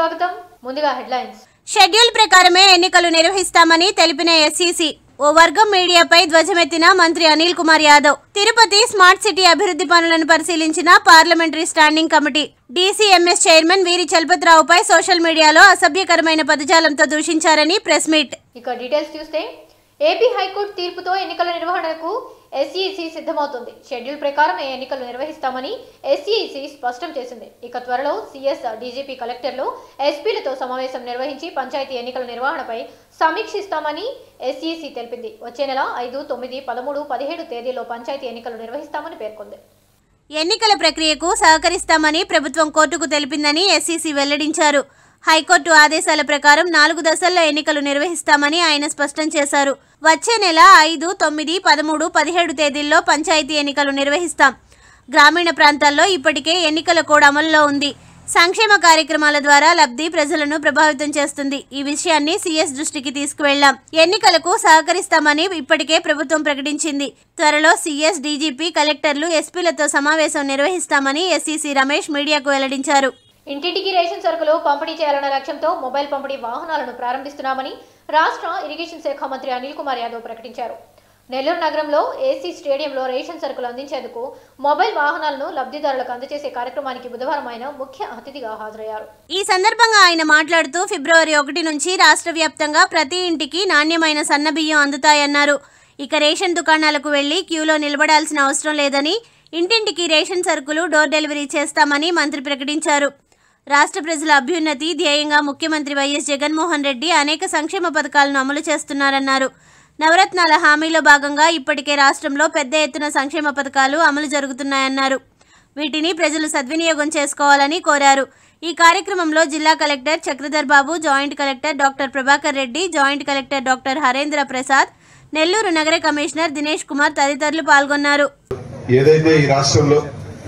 స్వాగతం ముందుగా headlines schedule ప్రకారమే ఎన్నికలు నిర్వహిస్తామని తెలిపిన ఎస్ఈసి ఓ వర్గం మీడియాపై ధ్వజమెత్తిన మంత్రి అనిల్ కుమార్ యాదవ్ తిరుపతి స్మార్ట్ సిటీ అభివృద్ధి పనులను పరిశీలించిన parliamentary standing committee DCMS chairman Veeri చలపతిరావుపై సోషల్ మీడియాలో అసభ్యకరమైన పదజాలంతో దూషించారని ప్రెస్ మీట్ ఇక డీటెయిల్స్ చూస్తే ఏపీ హైకోర్టు తీర్పుతో ఎన్నికల నిర్వహణకు ఎస్ఈసి సిద్ధమవుతుంది షెడ్యూల్ ప్రకారం ఈ ఎన్నికలు నిర్వహిస్తామని ఎస్ఈసి స్పష్టం చేసింది ఇక త్వరలో సిఎస్ డీజీపీ కలెక్టర్లు ఎస్పీలతో సమావేశం నిర్వహించి పంచాయతీ ఎన్నికల నిర్వహణపై సమీక్షిస్తామని ఎస్ఈసి తెలిపింది వచ్చే నెల ఐదు తొమ్మిది పదమూడు పదిహేడు తేదీల్లో పంచాయతీ ఎన్నికలు నిర్వహిస్తామని పేర్కొంది ఎన్నికల ప్రక్రియకు సహకరిస్తామని ప్రభుత్వం కోర్టుకు తెలిపిందని ఎస్ఈసి వెల్లడించారు హైకోర్టు ఆదేశాల ప్రకారం నాలుగు దశల్లో ఎన్నికలు నిర్వహిస్తామని ఆయన స్పష్టం చేశారు వచ్చే నెల ఐదు తొమ్మిది పదమూడు పదిహేడు తేదీల్లో పంచాయతీ ఎన్నికలు నిర్వహిస్తాం గ్రామీణ ప్రాంతాల్లో ఇప్పటికే ఎన్నికల కోడ్ అమల్లో ఉంది సంక్షేమ కార్యక్రమాల ద్వారా లబ్ధి ప్రజలను ప్రభావితం చేస్తుంది ఈ విషయాన్ని సీఎస్ దృష్టికి తీసుకువెళ్లాం ఎన్నికలకు సహకరిస్తామని ఇప్పటికే ప్రభుత్వం ప్రకటించింది త్వరలో సీఎస్ డీజీపీ కలెక్టర్లు ఎస్పీలతో సమావేశం నిర్వహిస్తామని ఎస్సీసీ రమేష్ మీడియాకు వెల్లడించారు ఇంటింటికి రేషన్ సరుకులు పంపిణీ చేయాలన్న లక్ష్యంతో మొబైల్ పంపిణీ వాహనాలను ప్రారంభిస్తున్నామని రాష్ట్ర ఇరిగేషన్ శాఖ మంత్రి అనిల్ కుమార్ యాదవ్ ప్రకటించారు నెల్లూరు నగరంలో ఏసీ స్టేడియంలో రేషన్ సరుకులు అందించేందుకు మొబైల్ వాహనాలను లబ్ధిదారులకు అందజేసే కార్యక్రమానికి బుధవారం ఆయన ముఖ్య అతిథిగా హాజరయ్యారు ఈ సందర్భంగా ఆయన మాట్లాడుతూ ఫిబ్రవరి ఒకటి నుంచి రాష్ట్ర వ్యాప్తంగా ప్రతి ఇంటికి నాణ్యమైన సన్నబియ్యం అందుతాయన్నారు ఇక రేషన్ దుకాణాలకు వెళ్లి క్యూలో నిలబడాల్సిన అవసరం లేదని ఇంటింటికి రేషన్ సరుకులు డోర్ డెలివరీ చేస్తామని మంత్రి ప్రకటించారు రాష్ట్ర ప్రజల అభ్యున్నతి ధ్యేయంగా ముఖ్యమంత్రి వైఎస్ జగన్మోహన్ రెడ్డి అనేక సంక్షేమ పథకాలను అమలు చేస్తున్నారన్నారు నవరత్నాల హామీలో భాగంగా ఇప్పటికే రాష్ట్రంలో పెద్ద ఎత్తున సంక్షేమ పథకాలు అమలు జరుగుతున్నాయన్నారు వీటిని ప్రజలు సద్వినియోగం చేసుకోవాలని కోరారు ఈ కార్యక్రమంలో జిల్లా collector Chakradhar Babu joint collector doctor Prabhakar Reddy joint collector doctor Harendra Prasad Nellore నగర కమిషనర్ దినేష్ కుమార్ తదితరులు పాల్గొన్నారు ఏదైతే ఈ రాష్ట్రంలో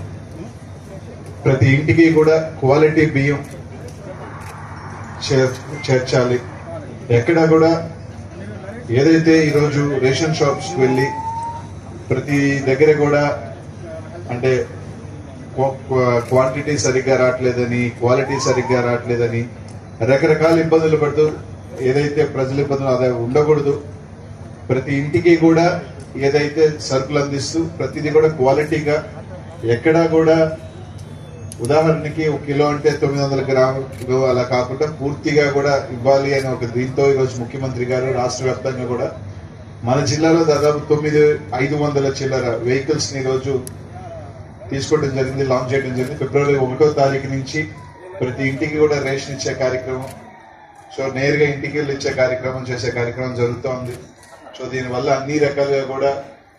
ప్రతి ఇంటికి కూడా క్వాలిటీ బియ్యం చేర్- చేర్చాలి ఎక్కడ కూడా ఏదైతే ఈరోజు రేషన్ షాప్స్ కి వెళ్ళి ప్రతి దగ్గర కూడా అంటే క్వాంటిటీ సరిగ్గా రావట్లేదని క్వాలిటీ సరిగ్గా రావట్లేదని రకరకాల ఇబ్బందులు పడుతూ ఏదైతే ప్రజల ఇబ్బందులు అదే ఉండకూడదు ప్రతి ఇంటికి కూడా ఏదైతే సరుకులు అందిస్తూ ప్రతిదీ కూడా క్వాలిటీగా ఎక్కడా కూడా ఉదాహరణకి ఒక కిలో అంటే తొమ్మిది వందల గ్రాములు అలా కాకుండా పూర్తిగా కూడా ఇవ్వాలి అని ఒక దీంతో ఈరోజు ముఖ్యమంత్రి గారు రాష్ట్ర వ్యాప్తంగా కూడా మన జిల్లాలో దాదాపు తొమ్మిది ఐదు వందల చిల్లర వెహికల్స్ ని ఈరోజు తీసుకోవడం జరిగింది లాంచ్ చేయడం జరిగింది ఫిబ్రవరి ఒకటో తారీఖు నుంచి ప్రతి ఇంటికి కూడా రేషన్ ఇచ్చే కార్యక్రమం సో నేరుగా ఇంటికి వెళ్ళి ఇచ్చే కార్యక్రమం చేసే కార్యక్రమం జరుగుతోంది సో దీనివల్ల అన్ని రకాలుగా కూడా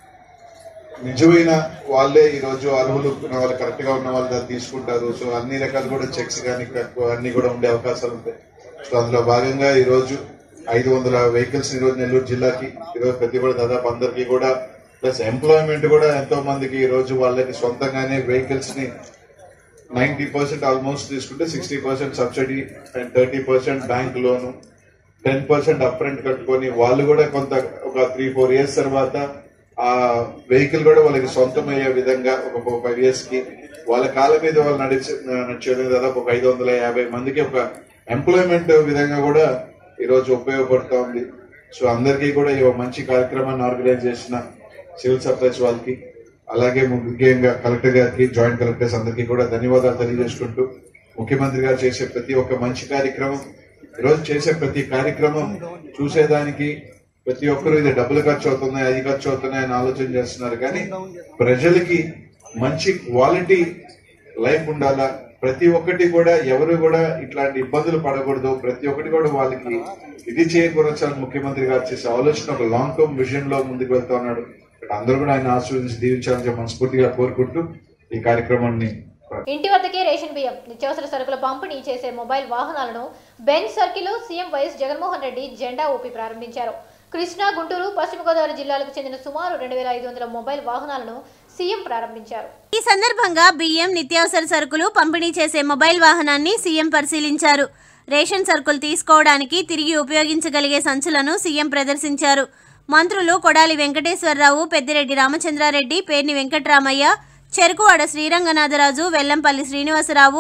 నిజమైన వాళ్ళే ఈ రోజు అర్హులు ఉన్న వాళ్ళు కరెక్ట్ గా ఉన్న వాళ్ళు దాన్ని తీసుకుంటారు సో అన్ని రకాలు కూడా చెక్స్ కానీ అన్ని కూడా ఉండే అవకాశాలు ఉంటాయి సో అందులో భాగంగా ఈ రోజు ఐదు వందల వెహికల్స్ ఈ రోజు నెల్లూరు జిల్లాకి ఈ రోజు ప్రతి కూడా దాదాపు అందరికీ కూడా ప్లస్ ఎంప్లాయ్మెంట్ కూడా ఎంతో మందికి ఈ రోజు వాళ్ళకి సొంతంగానే వెహికల్స్ ని నైన్టీ పర్సెంట్ ఆల్మోస్ట్ తీసుకుంటే sixty percent subsidy and thirty percent bank loan ten percent up front కట్టుకొని వాళ్ళు కూడా కొంత ఒక త్రీ ఫోర్ ఇయర్స్ తర్వాత ఆ వెహికల్ కూడా వాళ్ళకి సొంతం అయ్యే విధంగా ఒక ఫైవ్ ఇయర్స్ కి వాళ్ళ కాళ్ళ మీద వాళ్ళు నడిచే నడిచే విధంగా దాదాపు ఒక ఐదు వందల యాభై మందికి ఒక ఎంప్లాయ్మెంట్ విధంగా కూడా ఈ రోజు ఉపయోగపడుతూ ఉంది సో అందరికీ కూడా ఈ ఒక మంచి కార్యక్రమాన్ని ఆర్గనైజ్ చేసిన సివిల్ సప్లైస్ వాళ్ళకి అలాగే ముఖ్యంగా కలెక్టర్ గారికి జాయింట్ కలెక్టర్స్ అందరికీ కూడా ధన్యవాదాలు తెలియజేసుకుంటూ ముఖ్యమంత్రి గారు చేసే ప్రతి ఒక్క మంచి కార్యక్రమం ఈరోజు చేసే ప్రతి కార్యక్రమం చూసేదానికి ప్రతి ఒక్కరు ఇది డబ్బులు ఖర్చు అవుతున్నాయి అది ఖర్చు అవుతున్నాయి అని ఆలోచన చేస్తున్నారు కానీ ప్రజలకి మంచి క్వాలిటీ లైఫ్ ఉండాలా ప్రతి ఒక్కటి కూడా ఎవరు కూడా ఇట్లాంటి ఇబ్బందులు పడకూడదు ప్రతి ఒక్కటి కూడా వాళ్ళకి ఇది చేయకూడదు ముఖ్యమంత్రి గారు చేసే ఆలోచన ఒక లాంగ్ టర్మ్ విజన్ లో ముందుకు వెళ్తా ఉన్నాడు అందరూ కూడా ఆయన ఆశీర్వదించి దీవించాలని చెప్పి మనస్ఫూర్తిగా కోరుకుంటూ ఈ కార్యక్రమాన్ని ఇంటి వద్దకే రేషన్ బియ్యం నిత్యావసర సరుకుల పంపిణీ చేసే మొబైల్ వాహనాలను బెంచ్ సర్కిల్లో సీఎం వైఎస్ జగన్మోహన్ రెడ్డి జెండా ఊపి ప్రారంభించారు కృష్ణా గుంటూరు పశ్చిమ గోదావరి జిల్లాలకు చెందిన సుమారు రెండు వేల ఐదు వందల మొబైల్ వాహనాలను సీఎం ప్రారంభించారు ఈ సందర్భంగా బియ్యం నిత్యావసర సరుకులు పంపిణీ చేసే మొబైల్ వాహనాన్ని సీఎం పరిశీలించారు రేషన్ సరుకులు తీసుకోవడానికి తిరిగి ఉపయోగించగలిగే సంచులను సీఎం ప్రదర్శించారు మంత్రులు కొడాలి వెంకటేశ్వరరావు పెద్దిరెడ్డి రామచంద్రారెడ్డి పేర్ని వెంకట్రామయ్య చెరుకువాడ శ్రీరంగనాథరాజు వెల్లంపల్లి శ్రీనివాసరావు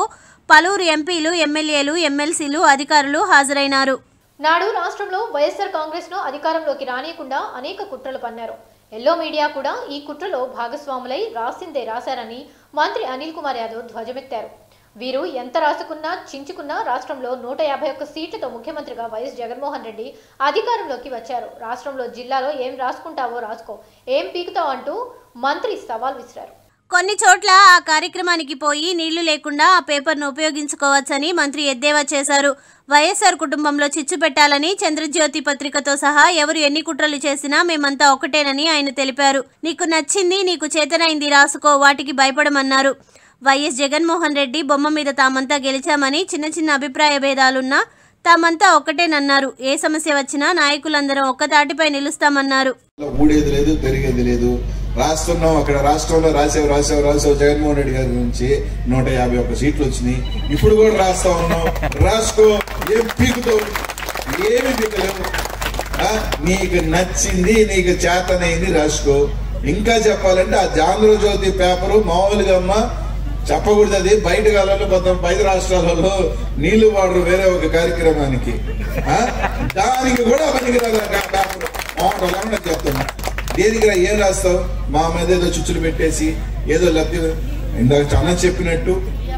పలువురు ఎంపీలు ఎమ్మెల్యేలు ఎమ్మెల్సీలు అధికారులు హాజరైనారు నాడు రాష్ట్రంలో వైఎస్ఆర్ కాంగ్రెస్ ను అధికారంలోకి రానియకుండా అనేక కుట్రలు పన్నారు ఎల్లో మీడియా కూడా ఈ కుట్రలో భాగస్వాములై రాసిందే రాశారని మంత్రి అనిల్ కుమార్ యాదవ్ ధ్వజమెత్తారు వీరు ఎంత రాసుకున్నా చించుకున్నా రాష్ట్రంలో నూట యాభై ఒక్క సీట్లతో ముఖ్యమంత్రిగా వైఎస్ జగన్మోహన్ రెడ్డి అధికారంలోకి వచ్చారు రాష్ట్రంలో జిల్లాలో ఏం రాసుకుంటావో రాసుకో ఏం పీకుతావు అంటూ మంత్రి సవాల్ విసిరారు కొన్ని చోట్ల ఆ కార్యక్రమానికి పోయి నీళ్లు లేకుండా ఆ పేపర్ను ఉపయోగించుకోవచ్చని మంత్రి ఎద్దేవా చేశారు వైఎస్ఆర్ కుటుంబంలో చిచ్చు పెట్టాలని చంద్రజ్యోతి పత్రికతో సహా ఎవరు ఎన్ని కుట్రలు చేసినా మేమంతా ఒకటేనని ఆయన తెలిపారు నీకు నచ్చింది నీకు చేతనైంది రాసుకో వాటికి భయపడమన్నారు వైఎస్ జగన్మోహన్ రెడ్డి బొమ్మ మీద తామంతా గెలిచామని చిన్న చిన్న అభిప్రాయ భేదాలున్నా తామంతా ఒకటేనన్నారు ఏ సమస్య వచ్చినా నాయకులందరం ఒక్కతాటిపై నిలుస్తామన్నారు ఊడేది లేదు పెరిగేది లేదు రాస్తున్నాం అక్కడ రాష్ట్రంలో రాసావు రాసావు రాసావు జగన్మోహన్ రెడ్డి గారి నుంచి నూట యాభై ఒక్క సీట్లు వచ్చినాయి ఇప్పుడు కూడా రాస్తా ఉన్నాం రాసుకో ఏం పీకుతావు ఏమి పీకలేవు ఆ, నీకు నచ్చింది నీకు చేతనైంది రాసుకో ఇంకా చెప్పాలంటే ఆ ఆంధ్రజ్యోతి పేపరు మామూలుగా అమ్మ చెప్పకూడదు అది బయట కాలంలో కొంత బయట రాష్ట్రాలలో నీళ్లు వాడరు వేరే ఒక కార్యక్రమానికి ఆ? దానికి కూడా పనికిరాదు ఆ పేపర్ మామూలు చెప్తున్నా దేనికి రా ఏం రాస్తావు మా మీద ఏదో చుచ్చులు పెట్టేసి ఏదో లబ్ధి ఇందాక చాలా చెప్పినట్టు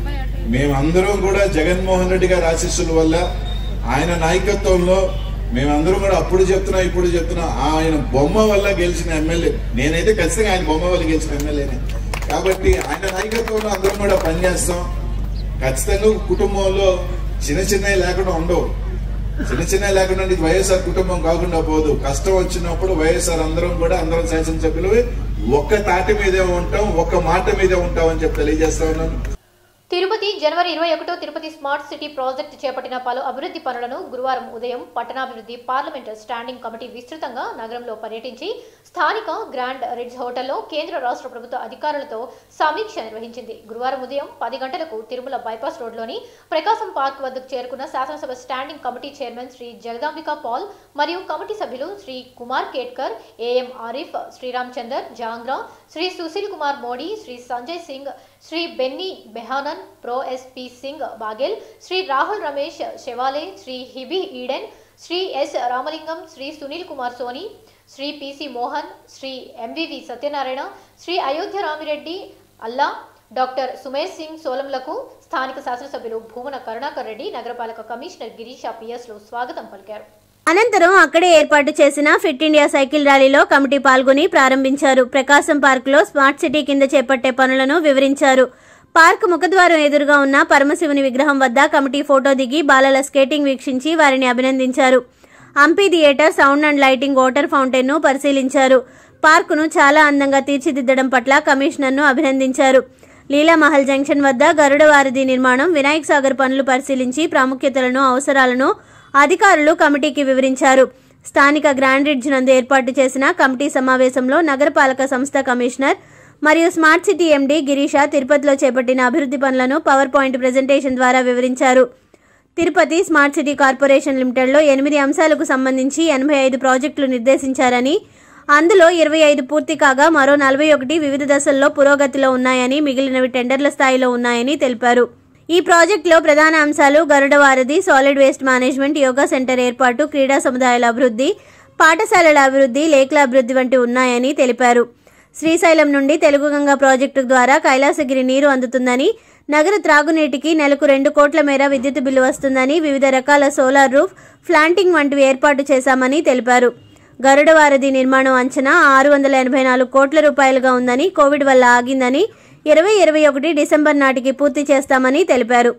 మేమందరం కూడా జగన్మోహన్ రెడ్డి గారి ఆశీస్సుల వల్ల ఆయన నాయకత్వంలో మేమందరం కూడా అప్పుడు చెప్తున్నా ఇప్పుడు చెప్తున్నా ఆయన బొమ్మ వల్ల గెలిచిన ఎమ్మెల్యే నేనైతే ఖచ్చితంగా ఆయన బొమ్మ వల్ల గెలిచిన ఎమ్మెల్యేనే కాబట్టి ఆయన నాయకత్వంలో అందరం కూడా పనిచేస్తాం ఖచ్చితంగా కుటుంబంలో చిన్న చిన్నవి లేకుండా ఉండవు చిన్న చిన్న లేకుండా ఇది వైఎస్ఆర్ కుటుంబం కాకుండా పోదు కష్టం వచ్చినప్పుడు వైఎస్ఆర్ అందరం కూడా అందరం శాసనసభ్యులు ఒక్క తాటి మీదే ఉంటాం ఒక్క మాట మీదే ఉంటాం అని చెప్పి తెలియజేస్తా ఉన్నాను తిరుపతి జనవరి ఇరవై ఒకటో తిరుపతి స్మార్ట్ సిటీ ప్రాజెక్టు చేపట్టిన పలు అభివృద్ధి పనులను గురువారం ఉదయం పట్టణాభివృద్ధి పార్లమెంట్ స్టాండింగ్ కమిటీ విస్తృతంగా నగరంలో పర్యటించి స్థానిక గ్రాండ్ రిడ్జ్ హోటల్లో కేంద్ర రాష్ట్ర ప్రభుత్వ అధికారులతో సమీక్ష నిర్వహించింది గురువారం ఉదయం పది గంటలకు తిరుమల బైపాస్ రోడ్లోని ప్రకాశం పార్క్ వద్దకు చేరుకున్న శాసనసభ standing committee chairman Shri Jagdambika Pal మరియు కమిటీ సభ్యులు Shri Kumar Ketkar AM Arif Shriram Chander Jangra Shri Sushil Kumar Modi Shri Sanjay Singh Shri Benny Behanan prof SP Singh Baghel Shri Rahul Ramesh Shewale Shri Hibi Eden Shri S Ramalingam Shri Sunil Kumar Soni Shri PC Mohan Shri MVV Satyanarayana Shri Ayodhya Ramireddy Alla doctor Sumesh Singh సోలంలకు స్థానిక శాసనసభ్యులు భూమన కరుణాకర్ రెడ్డి నగరపాలక కమిషనర్ గిరీష పిఎస్లు స్వాగతం పలికారు అనంతరం అక్కడే ఏర్పాటు చేసిన ఫిట్ ఇండియా సైకిల్ ర్యాలీలో కమిటీ పాల్గొని ప్రారంభించారు ప్రకాశం పార్కులో స్మార్ట్ సిటీ కింద చేపట్టే పనులను వివరించారు పార్క్ ముఖద్వారం ఎదురుగా ఉన్న పరమశివుని విగ్రహం వద్ద కమిటీ ఫోటో దిగి బాలల స్కేటింగ్ వీక్షించి వారిని అభినందించారు amphitheatre sound and lighting water ఫౌంటైన్ను పరిశీలించారు పార్కును చాలా అందంగా తీర్చిదిద్దడం పట్ల కమిషనర్ను అభినందించారు లీలామహల్ జంక్షన్ వద్ద గరుడ వారధి నిర్మాణం వినాయక్ సాగర్ పనులు పరిశీలించి ప్రాముఖ్యతలను అవసరాలను అధికారులు కమిటీకి వివరించారు స్థానిక గ్రాండ్ రిడ్జ్ నందు ఏర్పాటు చేసిన కమిటీ సమావేశంలో నగరపాలక సంస్థ కమిషనర్ మరియు స్మార్ట్ సిటీ ఎండీ గిరీష తిరుపతిలో చేపట్టిన అభివృద్ధి పనులను పవర్ పాయింట్ ప్రజెంటేషన్ ద్వారా వివరించారు తిరుపతి స్మార్ట్ సిటీ కార్పొరేషన్ లిమిటెడ్లో ఎనిమిది అంశాలకు సంబంధించి ఎనభై ఐదు ప్రాజెక్టులు నిర్దేశించారని అందులో ఇరవై ఐదు పూర్తి కాగా మరో నలభై ఒకటి వివిధ దశల్లో పురోగతిలో ఉన్నాయని మిగిలినవి టెండర్ల స్థాయిలో ఉన్నాయని తెలిపారు ఈ ప్రాజెక్టులో ప్రధాన అంశాలు Garuda Varadhi solid waste management yoga centre ఏర్పాటు క్రీడా సముదాయాల అభివృద్ధి పాఠశాలల అభివృద్ధి లేక్ల అభివృద్ధి వంటి ఉన్నాయని తెలిపారు శ్రీశైలం నుండి తెలుగుగంగ ప్రాజెక్టు ద్వారా కైలాసగిరి నీరు అందుతుందని నగర త్రాగునీటికి నెలకు రెండు కోట్ల మేర విద్యుత్ బిల్లు వస్తుందని వివిధ రకాల సోలార్ రూఫ్ ఫ్లాంటింగ్ వంటివి ఏర్పాటు చేశామని తెలిపారు గరుడ వారధి నిర్మాణం అంచనా ఆరు వందల ఎనభై నాలుగు కోట్ల రూపాయలుగా ఉందని కోవిడ్ వల్ల ఆగిందని ఇరవై ఇరవై ఒకటి డిసెంబర్ నాటికి పూర్తి చేస్తామని తెలిపారు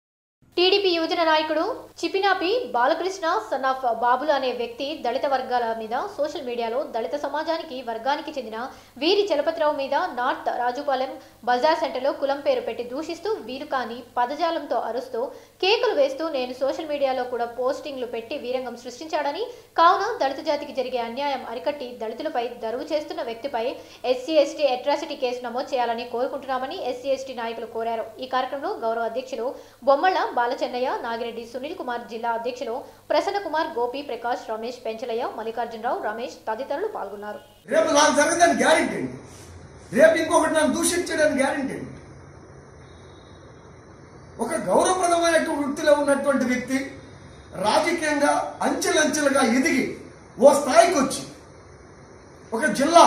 టీడీపీ యువజన నాయకుడు చిపినాపి బాలకృష్ణ సన్ ఆఫ్ బాబులు అనే వ్యక్తి దళిత వర్గాల మీద సోషల్ మీడియాలో దళిత సమాజానికి వర్గానికి చెందిన వీరి చలపతిరావు మీద నార్త్ రాజుపాలెం బజార్ సెంటర్లో కులం పేరు పెట్టి దూషిస్తూ వీరు కాని పదజాలంతో అరుస్తూ కేకులు వేస్తూ నేను సోషల్ మీడియాలో కూడా పోస్టింగ్లు పెట్టి వీరంగం సృష్టించాడని కావున దళిత జాతికి జరిగే అన్యాయం అరికట్టి దళితులపై దరువు చేస్తున్న వ్యక్తిపై ఎస్సీ ఎస్టీ అట్రాసిటీ కేసు నమోదు చేయాలని కోరుకుంటున్నామని ఎస్సీ ఎస్టీ నాయకులు కోరారు ఈ కార్యక్రమంలో గౌరవ అధ్యక్షులు బొమ్మళ్ళ బాలచెన్నయ్య నాగిరెడ్డి సునీల్ కుమార్ జిల్లా అధ్యక్షులు ప్రసన్న కుమార్ గోపి ప్రకాష్ రమేష్ పెంచలయ్య మల్లికార్జునరావు రమేష్ తదితరులు పాల్గొన్నారు రేపు నాకు జరగదని గ్యారెంటీ అండి రేపు ఇంకొకటి నన్ను దూషించడానికి గ్యారెంటీ అండి ఒక గౌరవప్రదమైనటువంటి వృత్తిలో ఉన్నటువంటి వ్యక్తి రాజకీయంగా అంచెలంచెలుగా ఎదిగి ఓ స్థాయికి వచ్చి ఒక జిల్లా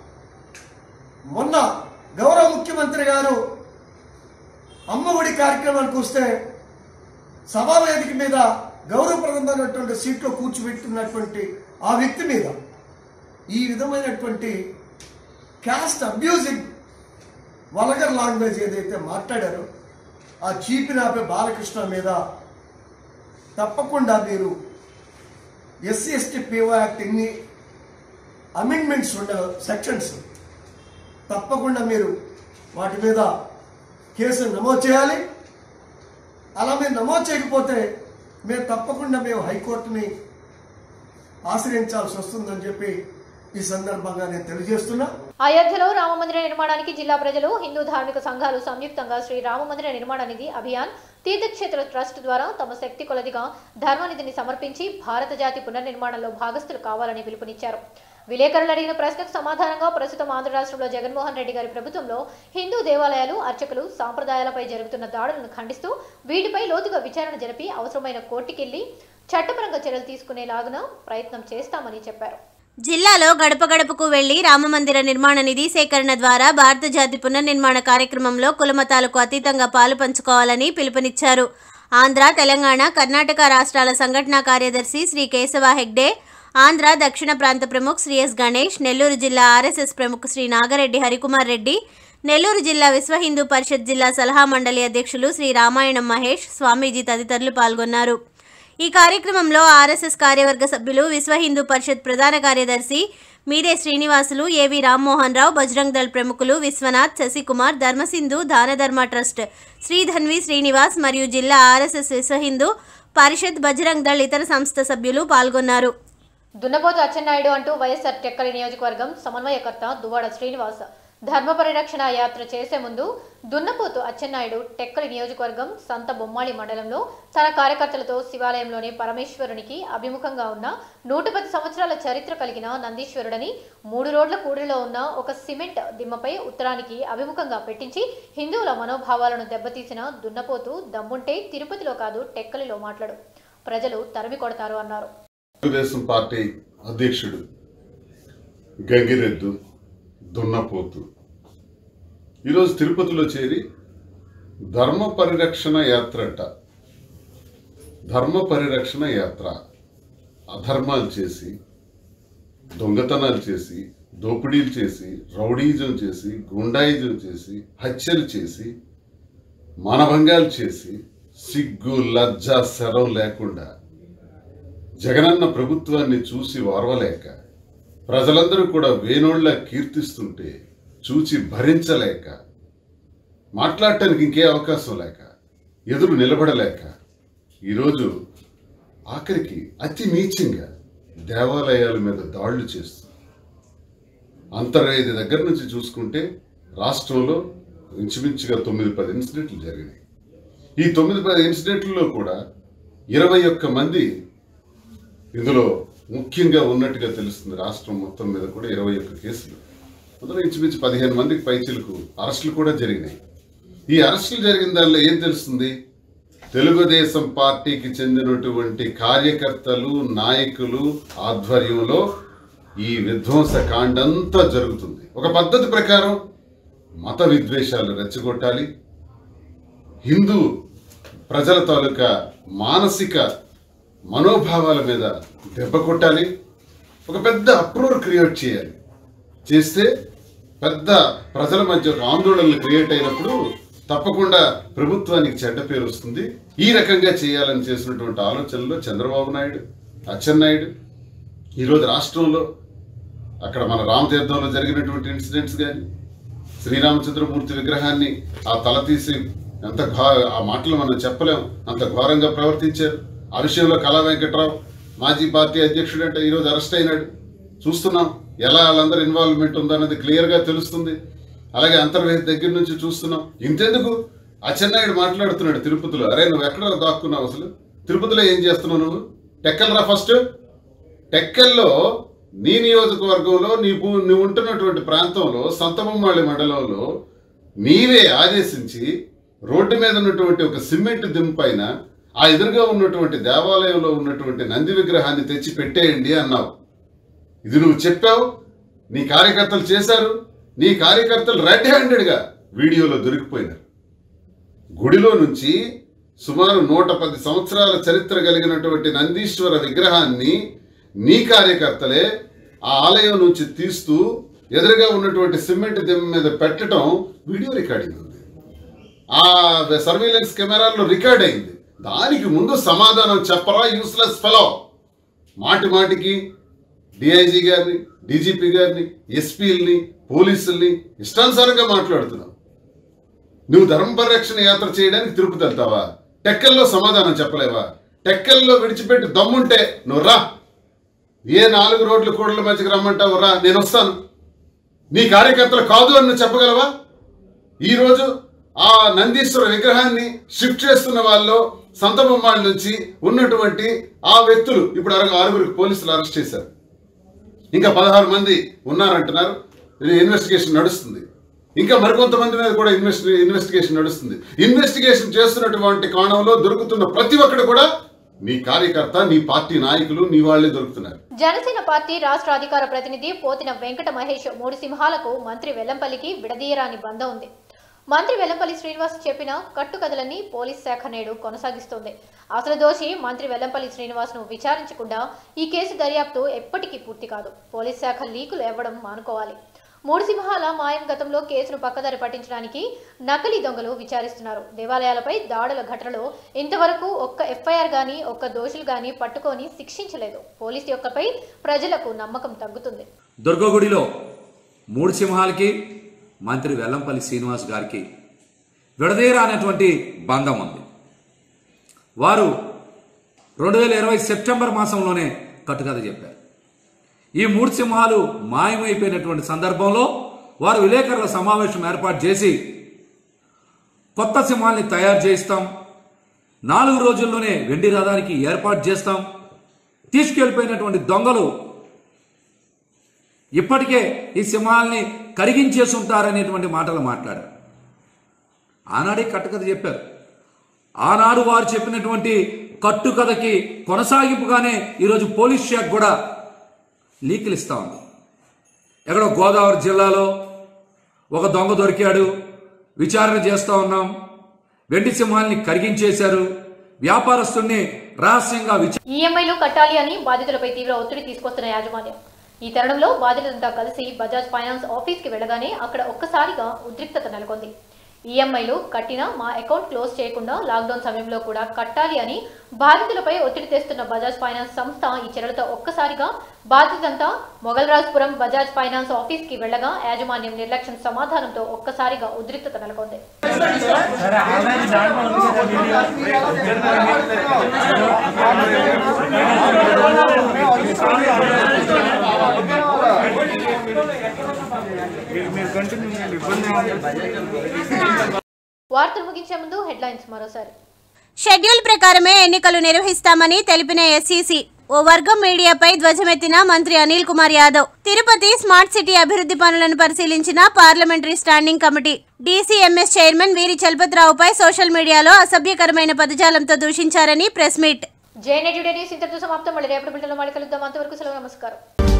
మొన్న గౌరవ ముఖ్యమంత్రి గారు అమ్మఒడి కార్యక్రమానికి వస్తే సభావేదిక మీద గౌరవప్రదమైనటువంటి సీట్లో కూర్చోబెట్టుకున్నటువంటి ఆ వ్యక్తి మీద ఈ విధమైనటువంటి క్యాస్ట్ అబ్యూజింగ్ వల్గర్ లాంగ్వేజ్ ఏదైతే మాట్లాడారో ఆ చీపినాపే బాలకృష్ణ మీద తప్పకుండా మీరు ఎస్సీ ఎస్టీ పిఓ యాక్ట్ ఎన్ని అమెండ్మెంట్స్ ఉండే సెక్షన్స్ తప్పకుండా మీరు వాటి మీద కేసు నమోదు చేయాలి అలా మీరు నమోదు చేయకపోతే మేము తప్పకుండా మేము హైకోర్టుని ఆశ్రయించాల్సి వస్తుందని చెప్పి ఈ సందర్భంగా నేను తెలియజేస్తున్నా అయోధ్యలో రామమందిర నిర్మాణానికి జిల్లా ప్రజలు హిందూ ధార్మిక సంఘాలు సంయుక్తంగా శ్రీ రామమందిర నిర్మాణ నిధి అభియాన్ తీర్థక్షేత్ర ట్రస్ట్ ద్వారా తమ శక్తి కొలదిగా ధర్మనిధిని సమర్పించి భారత జాతి పునర్నిర్మాణంలో భాగస్థులు కావాలని పిలుపునిచ్చారు విలేకరులు అడిగిన ప్రశ్నకు సమాధానంగా ప్రస్తుతం ఆంధ్ర రాష్ట్రంలో జగన్మోహన్ రెడ్డి గారి ప్రభుత్వంలో హిందూ దేవాలయాలు అర్చకులు సాంప్రదాయాలపై జరుగుతున్న దాడులను ఖండిస్తూ వీటిపై లోతుగా విచారణ జరిపి అవసరమైన కోర్టుకెళ్లి చట్టపరంగా చర్యలు తీసుకునేలాగున ప్రయత్నం చేస్తామని చెప్పారు జిల్లాలో గడప గడపకు వెళ్లి రామమందిర నిర్మాణ నిధి సేకరణ ద్వారా భారత జాతి పునర్నిర్మాణ కార్యక్రమంలో కులమతాలకు అతీతంగా పాలు పంచుకోవాలని పిలుపునిచ్చారు ఆంధ్ర తెలంగాణ కర్ణాటక రాష్ట్రాల సంఘటనా కార్యదర్శి శ్రీ కేశవ హెగ్డే ఆంధ్ర దక్షిణ ప్రాంత ప్రముఖ్ శ్రీ ఎస్ గణేష్ నెల్లూరు జిల్లా ఆర్ఎస్ఎస్ ప్రముఖ్ శ్రీ నాగరెడ్డి హరికుమార్ రెడ్డి నెల్లూరు జిల్లా విశ్వ హిందూ పరిషత్ జిల్లా సలహా మండలి అధ్యక్షులు శ్రీ రామాయణం మహేష్ స్వామీజీ తదితరులు పాల్గొన్నారు ఈ కార్యక్రమంలో ఆర్ఎస్ఎస్ కార్యవర్గ సభ్యులు విశ్వ హిందూ పరిషత్ ప్రధాన కార్యదర్శి మీరే శ్రీనివాసులు ఏవి రామ్మోహన్ రావు బజరంగ్ దళ్ ప్రముఖులు విశ్వనాథ్ శశికుమార్ ధర్మసింధు దానధర్మ ట్రస్ట్ శ్రీధన్వి శ్రీనివాస్ మరియు జిల్లా ఆర్ఎస్ఎస్ విశ్వ హిందూ పరిషత్ బజరంగ్ దళ్ ఇతర సంస్థ సభ్యులు పాల్గొన్నారు దున్నపోతు అచ్చెన్నాయుడు అంటూ వైఎస్ఆర్ టెక్కలి నియోజకవర్గం సమన్వయకర్త దువ్వాడ శ్రీనివాస్ ధర్మ పరిరక్షణ యాత్ర చేసే ముందు దున్నపోతు అచ్చెన్నాయుడు టెక్కలి నియోజకవర్గం సంత బొమ్మాళి మండలంలో తన కార్యకర్తలతో శివాలయంలోని పరమేశ్వరునికి అభిముఖంగా ఉన్న నూట పది సంవత్సరాల చరిత్ర కలిగిన నందీశ్వరుడని మూడు రోడ్ల కూడిలో ఉన్న ఒక సిమెంట్ దిమ్మపై ఉత్తరానికి అభిముఖంగా పెట్టించి హిందువుల మనోభావాలను దెబ్బతీసిన దున్నపోతు దమ్ముంటే తిరుపతిలో కాదు టెక్కలిలో మాట్లాడు ప్రజలు తరిమి కొడతారు అన్నారు తెలుగుదేశం పార్టీ అధ్యక్షుడు గంగిరెద్దు దున్నపోతు ఈరోజు తిరుపతిలో చేరి ధర్మ పరిరక్షణ యాత్ర అంట ధర్మ పరిరక్షణ యాత్ర అధర్మాలు చేసి దొంగతనాలు చేసి దోపిడీలు చేసి రౌడీజం చేసి గుండాయిజం చేసి హత్యలు చేసి మానభంగాలు చేసి సిగ్గు లజ్జ శరం లేకుండా జగనన్న ప్రభుత్వాన్ని చూసి ఓర్వలేక ప్రజలందరూ కూడా వేనోళ్ల కీర్తిస్తుంటే చూచి భరించలేక మాట్లాడటానికి ఇంకే అవకాశం లేక ఎదురు నిలబడలేక ఈరోజు ఆఖరికి అతి నీచంగా దేవాలయాల మీద దాడులు చేస్తుంది అంతర్వేది దగ్గర నుంచి చూసుకుంటే రాష్ట్రంలో ఇంచుమించుగా తొమ్మిది పది ఇన్సిడెంట్లు జరిగినాయి ఈ తొమ్మిది పది ఇన్సిడెంట్లలో కూడా ఇరవై ఒక్క మంది ఇందులో ముఖ్యంగా ఉన్నట్టుగా తెలుస్తుంది రాష్ట్రం మొత్తం మీద కూడా ఇరవై ఒక్క కేసులు అందులో ఇంచుమించు పదిహేను మందికి పైచీలకు అరెస్టులు కూడా జరిగినాయి ఈ అరెస్టులు జరిగిన దానిలో ఏం తెలుస్తుంది తెలుగుదేశం పార్టీకి చెందినటువంటి కార్యకర్తలు నాయకులు ఆధ్వర్యంలో ఈ విధ్వంస కాండంతా జరుగుతుంది ఒక పద్ధతి ప్రకారం మత విద్వేషాలు రెచ్చగొట్టాలి హిందూ ప్రజల తాలూకా మానసిక మనోభావాల మీద దెబ్బ కొట్టాలి ఒక పెద్ద అప్రోర్ క్రియేట్ చేయాలి చేస్తే పెద్ద ప్రజల మధ్య ఒక ఆందోళనలు క్రియేట్ అయినప్పుడు తప్పకుండా ప్రభుత్వానికి చెడ్డ పేరు వస్తుంది ఈ రకంగా చేయాలని చేసినటువంటి ఆలోచనలో చంద్రబాబు నాయుడు అచ్చెన్నాయుడు ఈరోజు రాష్ట్రంలో అక్కడ మన రామతీర్థంలో జరిగినటువంటి ఇన్సిడెంట్స్ కానీ శ్రీరామచంద్రమూర్తి విగ్రహాన్ని ఆ తల తీసి ఎంత ఘా ఆ మాటలు మనం చెప్పలేం అంత ఘోరంగా ప్రవర్తించారు ఆ విషయంలో కళా వెంకట్రావు మాజీ పార్టీ అధ్యక్షుడు అంటే ఈరోజు అరెస్ట్ అయినాడు చూస్తున్నాం ఎలా వాళ్ళందరూ ఇన్వాల్వ్మెంట్ ఉందన్నది క్లియర్గా తెలుస్తుంది అలాగే అంతర్వేది దగ్గర నుంచి చూస్తున్నాం ఇంతెందుకు అచ్చెన్నాయుడు మాట్లాడుతున్నాడు తిరుపతిలో అరే నువ్వు ఎక్కడ దాక్కున్నావు అసలు తిరుపతిలో ఏం చేస్తున్నావు నువ్వు టెక్కలరా ఫస్ట్ టెక్కల్లో నీ నియోజకవర్గంలో నీ భూ నువ్వు ఉంటున్నటువంటి ప్రాంతంలో సంతబొమ్మాళి మండలంలో నీవే ఆదేశించి రోడ్డు మీద ఉన్నటువంటి ఒక సిమెంట్ దిమ్ పైన ఆ ఎదురుగా ఉన్నటువంటి దేవాలయంలో ఉన్నటువంటి నంది విగ్రహాన్ని తెచ్చి పెట్టేయండి అన్నావు ఇది నువ్వు చెప్పావు నీ కార్యకర్తలు చేశారు నీ కార్యకర్తలు రెడ్ హ్యాండెడ్గా వీడియోలో దొరికిపోయినారు గుడిలో నుంచి సుమారు నూట పది సంవత్సరాల చరిత్ర కలిగినటువంటి నందీశ్వర విగ్రహాన్ని నీ కార్యకర్తలే ఆ ఆలయం నుంచి తీస్తూ ఎదురుగా ఉన్నటువంటి సిమెంట్ దిమ్మ మీద పెట్టడం వీడియో రికార్డింగ్ ఉంది ఆ సర్వీలెన్స్ కెమెరాల్లో రికార్డ్ అయింది దానికి ముందు సమాధానం చెప్పరా యూస్లెస్ ఫెలో మాటి మాటికి డిఐజీ గారిని డీజీపీ గారిని ఎస్పీల్ని పోలీసుల్ని ఇష్టానుసారంగా మాట్లాడుతున్నావు నువ్వు ధర్మ పరిరక్షణ యాత్ర చేయడానికి తిరుపతి వెళ్తావా టెక్కల్లో సమాధానం చెప్పలేవా టెక్కల్లో విడిచిపెట్టి దమ్ముంటే నువ్వు రా ఏ నాలుగు రోడ్లు కూడల మధ్యకి రమ్మంటావు రా నేను వస్తాను నీ కార్యకర్తలు కాదు అని నువ్వు చెప్పగలవా ఈరోజు ఆ నందీశ్వర విగ్రహాన్ని షిఫ్ట్ చేస్తున్న వాళ్ళు సంతబొమ్మాళ్ళ నుంచి ఉన్నటువంటి ఆ వ్యక్తులు ఇప్పుడు ఆరు- ఆరుగురికి పోలీసులు అరెస్ట్ చేశారు ఇంకా పదహారు మంది ఉన్నారంటున్నారు ఇది ఇన్వెస్టిగేషన్ నడుస్తుంది ఇంకా మరికొంతమంది మీద కూడా ఇన్వెస్టి ఇన్వెస్టిగేషన్ నడుస్తుంది ఇన్వెస్టిగేషన్ చేస్తున్నటువంటి కోణంలో దొరుకుతున్న ప్రతి ఒక్కడు కూడా నీ కార్యకర్త నీ పార్టీ నాయకులు నీ వాళ్ళే దొరుకుతున్నారు జనసేన పార్టీ రాష్ట్ర అధికార ప్రతినిధి పోతిన వెంకట మహేష్ మూడు సింహాలకు మంత్రి వెల్లంపల్లికి విడదీయరాని బంధం ఉంది మంత్రి వెల్లంపల్లి శ్రీనివాస్ చెప్పిన కట్టుకథలన్నీ పోలీస్ శాఖ నేడు కొనసాగిస్తోంది అసలు దోషి మంత్రి వెల్లంపల్లి శ్రీనివాస్ ను విచారించకుండా ఈ కేసు దర్యాప్తు ఎప్పటికీ పూర్తి కాదు పోలీస్ శాఖ లీకులు ఇవ్వడం మానుకోవాలి మూడు సింహాల మాయం గతంలో కేసును పక్కదారి పట్టించడానికి నకిలీ దొంగలు విచారిస్తున్నారు దేవాలయాలపై దాడుల ఘటనలో ఇంతవరకు ఒక్క ఎఫ్ఐఆర్ గాని ఒక్క దోషులు గాని పట్టుకొని శిక్షించలేదు పోలీసు యొక్కపై ప్రజలకు నమ్మకం తగ్గుతుంది దుర్గగుడిలో మూడు సింహాలకి మంత్రి వెల్లంపల్లి శ్రీనివాస్ గారికి విడదీరానటువంటి బంధం ఉంది వారు రెండు వేల ఇరవై సెప్టెంబర్ మాసంలోనే కట్టుకథ చెప్పారు ఈ మూడు సింహాలు మాయమైపోయినటువంటి సందర్భంలో వారు విలేకరుల సమావేశం ఏర్పాటు చేసి కొత్త సింహాల్ని తయారు చేయిస్తాం నాలుగు రోజుల్లోనే వెండి రథానికి ఏర్పాటు చేస్తాం తీసుకెళ్లిపోయినటువంటి దొంగలు ఇప్పటికే ఈ సింహాల్ని కరిగించేసి ఉంటారనేటువంటి మాటలు మాట్లాడారు ఆనాడే కట్టుకథ చెప్పారు ఆనాడు వారు చెప్పినటువంటి కట్టుకథకి కొనసాగింపుగానే ఈరోజు పోలీస్ శాఖ కూడా లీకులు ఇస్తా ఉంది ఎక్కడో గోదావరి జిల్లాలో ఒక దొంగ దొరికాడు విచారణ చేస్తా ఉన్నాం వెండి సింహాల్ని కరిగించేశారు వ్యాపారస్తుల్ని రహస్యంగా విచారణ ఈఎంఐలు కట్టాలి అని బాధితులపై తీవ్ర ఒత్తిడి తీసుకొస్తున్న యాజమాన్యం ఈ తరుణంలో బాధితులంతా కలిసి బజాజ్ ఫైనాన్స్ ఆఫీస్కి వెళ్ళగానే అక్కడ ఒక్కసారిగా ఉద్రిక్తత నెలకొంది ఈఎంఐలు కట్టినా మా అకౌంట్ క్లోజ్ చేయకుండా లాక్డౌన్ సమయంలో కూడా కట్టాలి అని బాధితులపై ఒత్తిడి తెస్తున్న బజాజ్ ఫైనాన్స్ సంస్థ ఈ చర్యలతో ఒక్కసారిగా బాధితులంతా మొగల్రాజ్పురం బజాజ్ ఫైనాన్స్ ఆఫీస్కి వెళ్ళగా యాజమాన్యం నిర్లక్ష్యం సమాధానంతో ఒక్కసారిగా ఉద్రిక్తత నెలకొంది వార్తలు ముగించే ముందు హెడ్లైన్స్ మరోసారి షెడ్యూల్ ప్రకారమే ఎన్నికలు నిర్వహిస్తామని తెలిపిన ఎస్ఈసి ఓ వర్గం మీడియాపై ధ్వజమెత్తిన మంత్రి అనిల్ కుమార్ యాదవ్ తిరుపతి స్మార్ట్ సిటీ అభివృద్ధి పనులను పరిశీలించిన parliamentary standing committee DCMS chairman Veeri చలపతిరావుపై సోషల్ మీడియాలో అసభ్యకరమైన పదజాలంతో దూషించారని ప్రెస్ మీట్ జేఎన్ఎడ్ న్యూస్ ఇంతటితో సమాప్తం మళ్ళీ రేపటి బిల్టన్లో మళ్ళీ కలుద్దాం అంతవరకు సెలవు నమస్కారం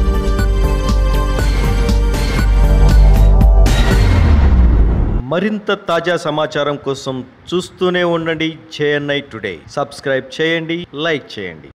మరింత తాజా సమాచారం కోసం చూస్తూనే ఉండండి జేఎన్ఐ టుడే సబ్స్క్రైబ్ చేయండి లైక్ చేయండి